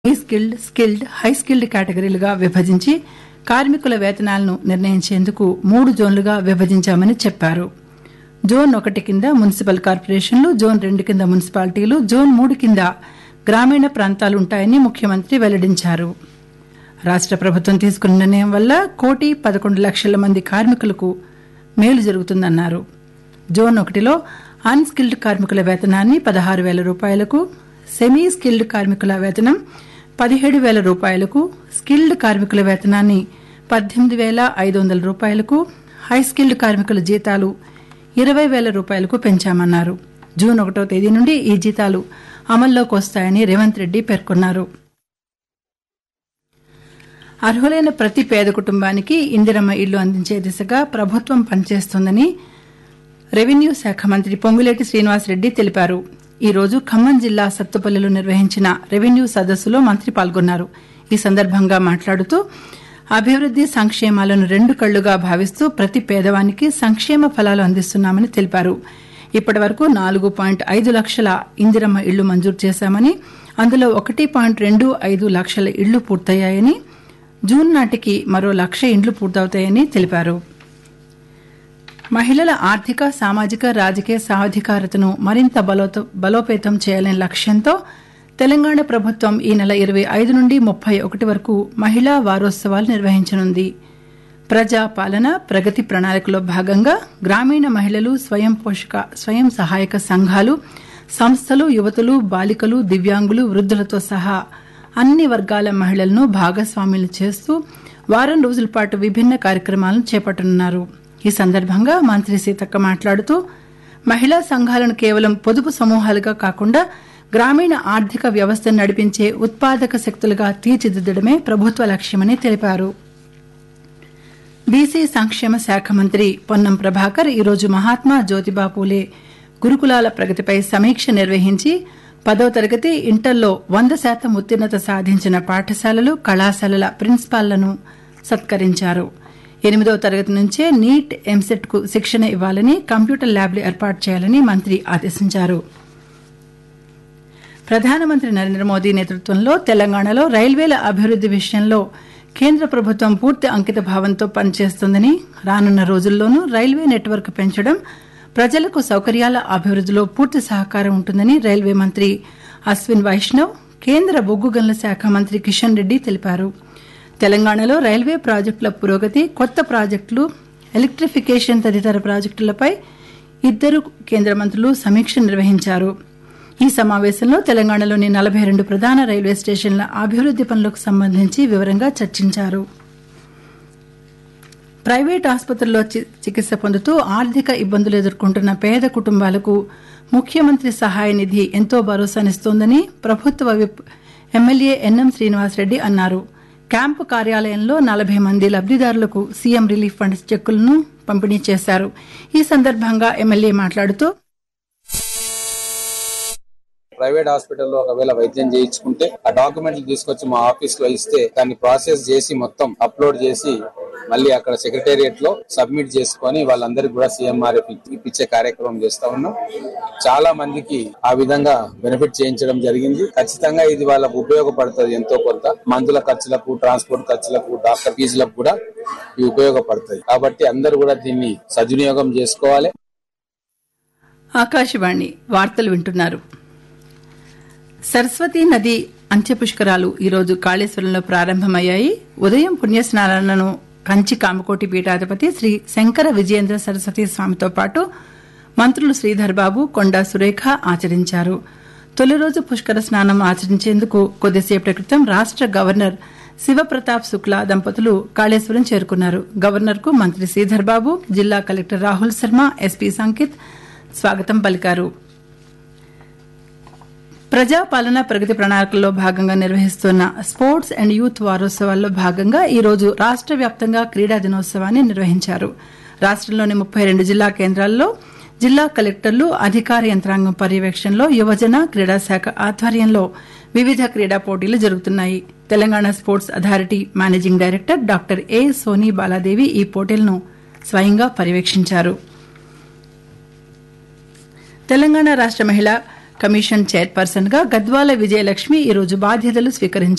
high skilled skilled high skilled కేటగిరీలుగా విభజించి కార్మికుల వేతనాలను నిర్ణయించేందుకు మూడు జోన్లుగా విభజించామని చెప్పారు జోన్ ఒకటి కింద మున్సిపల్ కార్పొరేషన్లు జోన్ రెండు కింద మున్సిపాలిటీలు జోన్ మూడు కింద గ్రామీణ ప్రాంతాలు ఉంటాయని ముఖ్యమంత్రి వెల్లడించారు రాష్ట ప్రభుత్వం తీసుకున్న నిర్ణయం వల్ల కోటి పదకొండు లక్షల మంది కార్మికులకు మేలు జరుగుతుందన్నారు జోన్ ఒకటిలో అన్ స్కిల్డ్ కార్మికుల వేతనాన్ని పదహారు వేల రూపాయలకు సెమీ స్కిల్డ్ కార్మికుల వేతనం పదిహేడు వేల రూపాయలకు స్కిల్డ్ కార్మికుల వేతనాన్ని పద్దెనిమిది వేల ఐదు వందల రూపాయలకు హై స్కిల్డ్ కార్మికుల జీతాలు ఇరవై వేల రూపాయలకు పెంచామన్నారు జూన్ ఒకటో తేదీ నుండి ఈ జీతాలు అమల్లోకి వస్తాయని రేవంత్ రెడ్డి పేర్కొన్నారు అర్హులైన ప్రతి పేద కుటుంబానికి ఇందిరమ్మ ఇల్లు అందించే దిశగా ప్రభుత్వం పనిచేస్తోందని రెవెన్యూ శాఖ మంత్రి పొంగులేటి శ్రీనివాసరెడ్డి తెలిపారు ఈ రోజు ఖమ్మం జిల్లా సత్తుపల్లిలో నిర్వహించిన రెవెన్యూ సదస్సులో మంత్రి పాల్గొన్నారు ఈ సందర్భంగా మాట్లాడుతూ అభివృద్ది సంక్షేమాలను రెండు కళ్లుగా భావిస్తూ ప్రతి పేదవానికి సంక్షేమ ఫలాలు అందిస్తున్నామని తెలిపారు ఇప్పటి వరకు నాలుగు పాయింట్ ఐదు లక్షల ఇందిరమ్మ ఇళ్లు మంజూరు చేశామని అందులో ఒకటి పాయింట్ రెండు ఐదు లక్షల ఇళ్లు పూర్తయ్యాయని జూన్ నాటికి మరో లక్ష ఇండ్లు పూర్తవుతాయని తెలిపారు మహిళల ఆర్థిక సామాజిక రాజకీయ సాధికారతను మరింత బలోపేతం చేయాలనే లక్ష్యంతో తెలంగాణ ప్రభుత్వం ఈ నెల ఇరవై ఐదు నుండి ముప్పై ఒకటి వరకు మహిళా వారోత్సవాలు నిర్వహించనుంది ప్రజా పాలన ప్రగతి ప్రణాళికలో భాగంగా గ్రామీణ మహిళలు స్వయం పోషక స్వయం సహాయక సంఘాలు సంస్థలు యువతులు బాలికలు దివ్యాంగులు వృద్ధులతో సహా అన్ని వర్గాల మహిళలను భాగస్వాములు చేస్తూ వారం రోజుల పాటు విభిన్న కార్యక్రమాలను చేపట్టనున్నారు ఈ సందర్భంగా మంత్రి సీతక్క మాట్లాడుతూ మహిళా సంఘాలను కేవలం పొదుపు సమూహాలుగా కాకుండా గ్రామీణ ఆర్థిక వ్యవస్థను నడిపించే ఉత్పాదక శక్తులుగా తీర్చిదిద్దడమే ప్రభుత్వ లక్ష్యమని తెలిపారు బీసీ సంక్షేమ శాఖ మంత్రి పొన్నం ప్రభాకర్ ఈరోజు మహాత్మా జ్యోతిబా పూలే గురుకులాల ప్రగతిపై సమీక్ష నిర్వహించి పదవ తరగతి ఇంటర్లో వంద శాతం ఉత్తీర్ణత సాధించిన పాఠశాలలు కళాశాలల ప్రిన్సిపాల్లను సత్కరించారు ఎనిమిదవ తరగతి నుంచే నీట్ ఎంసెట్ కు శిక్షణ ఇవ్వాలని కంప్యూటర్ ల్యాబ్లు ఏర్పాటు చేయాలని మంత్రి ఆదేశించారు ప్రధానమంత్రి నరేంద్ర మోదీ నేతృత్వంలో తెలంగాణలో రైల్వేల అభివృద్ది విషయంలో కేంద్ర ప్రభుత్వం పూర్తి అంకిత భావంతో పనిచేస్తోందని రానున్న రోజుల్లోనూ రైల్వే నెట్వర్క్ పెంచడం ప్రజలకు సౌకర్యాల అభివృద్దిలో పూర్తి సహకారం ఉంటుందని రైల్వే మంత్రి అశ్విన్ వైష్ణవ్ కేంద్ర బొగ్గు గనుల శాఖ మంత్రి కిషన్ రెడ్డి తెలిపారు తెలంగాణలో రైల్వే ప్రాజెక్టుల పురోగతి కొత్త ప్రాజెక్టులు ఎలక్ట్రిఫికేషన్ తదితర ప్రాజెక్టులపై ఇద్దరు కేంద్ర మంత్రులు సమీక్ష నిర్వహించారు ఈ సమావేశంలో తెలంగాణలోని నలభై రెండు ప్రధాన రైల్వే స్టేషన్ల అభివృద్ది పనులకు సంబంధించి వివరంగా చర్చించారు ప్రైవేట్ ఆసుపత్రుల్లో చికిత్స పొందుతూ ఆర్థిక ఇబ్బందులు ఎదుర్కొంటున్న పేద కుటుంబాలకు ముఖ్యమంత్రి సహాయ నిధి ఎంతో భరోసానిస్తోందని ప్రభుత్వ విప్ ఎమ్మెల్యే ఎన్ఎం శ్రీనివాసరెడ్డి అన్నారు క్యాంపు కార్యాలయంలో నలభై మంది లబ్దిదారులకు సీఎం రిలీఫ్ ఫండ్ చెక్కులను పంపిణీ చేశారు ఈ సందర్భంగా ఎమ్మెల్యే మాట్లాడుతూ ప్రైవేట్ హాస్పిటల్లో ఒకవేళ వైద్యం చేయించుకుంటే ఆ డాక్యుమెంట్లు తీసుకొచ్చి మా ఆఫీస్ లో ఇస్తే దాన్ని ప్రాసెస్ చేసి మొత్తం అప్లోడ్ చేసి మళ్ళీ అక్కడ సెక్రటేరియట్ లో సబ్మిట్ చేసుకొని వాళ్ళందరికీ కూడా సీఎంఆర్ఎఫ్ ఇప్పించే కార్యక్రమం చేస్తా ఉన్నాం చాలా మందికి ఆ విధంగా బెనిఫిట్ చేయించడం జరిగింది ఖచ్చితంగా ఇది వాళ్ళకు ఉపయోగపడుతుంది ఎంతో కొంత మందుల ఖర్చులకు ట్రాన్స్పోర్ట్ ఖర్చులకు డాక్టర్ ఫీజులకు కూడా ఇది ఉపయోగపడుతుంది కాబట్టి అందరూ కూడా దీన్ని సద్వినియోగం చేసుకోవాలి ఆకాశవాణి వార్తలు వింటున్నారు సరస్వతీ నది అంత్యపుష్కరాలు ఈరోజు కాళేశ్వరంలో ప్రారంభమయ్యాయి ఉదయం పుణ్యస్నానాలను కంచి కామకోటి పీఠాధిపతి శ్రీ శంకర విజయేంద్ర సరస్వతి స్వామితో పాటు మంత్రులు శ్రీధర్ బాబు కొండా సురేఖ ఆచరించారు తొలి రోజు పుష్కర స్నానం ఆచరించేందుకు కొద్దిసేపటి క్రితం రాష్ట గవర్నర్ శివప్రతాప్ శుక్లా దంపతులు కాళేశ్వరం చేరుకున్నారు గవర్నర్ కు మంత్రి శ్రీధర్ బాబు జిల్లా కలెక్టర్ రాహుల్ శర్మ ఎస్పీ సంకిత్ స్వాగతం పలికారు ప్రజాపాలన ప్రగతి ప్రణాళికల్లో భాగంగా నిర్వహిస్తున్న స్పోర్ట్స్ అండ్ యూత్ వారోత్సవాల్లో భాగంగా ఈ రోజు రాష్ట వ్యాప్తంగా క్రీడా దినోత్సవాన్ని నిర్వహించారు రాష్టంలోని ముప్పై రెండు జిల్లా కేంద్రాల్లో జిల్లా కలెక్టర్లు అధికార యంత్రాంగం పర్యవేక్షణలో యువజన క్రీడా శాఖ ఆధ్వర్యంలో వివిధ క్రీడా పోటీలు జరుగుతున్నాయి Telangana sports authority managing director doctor A Soni Baladevi ఈ పోటీలను స్వయంగా పర్యవేక్షించారు తెలంగాణ రాష్ట మహిళా కమిషన్ చైర్పర్సన్ గా గద్వాల విజయలక్ష్మి ఈరోజు బాధ్యతలు స్వీకరించారు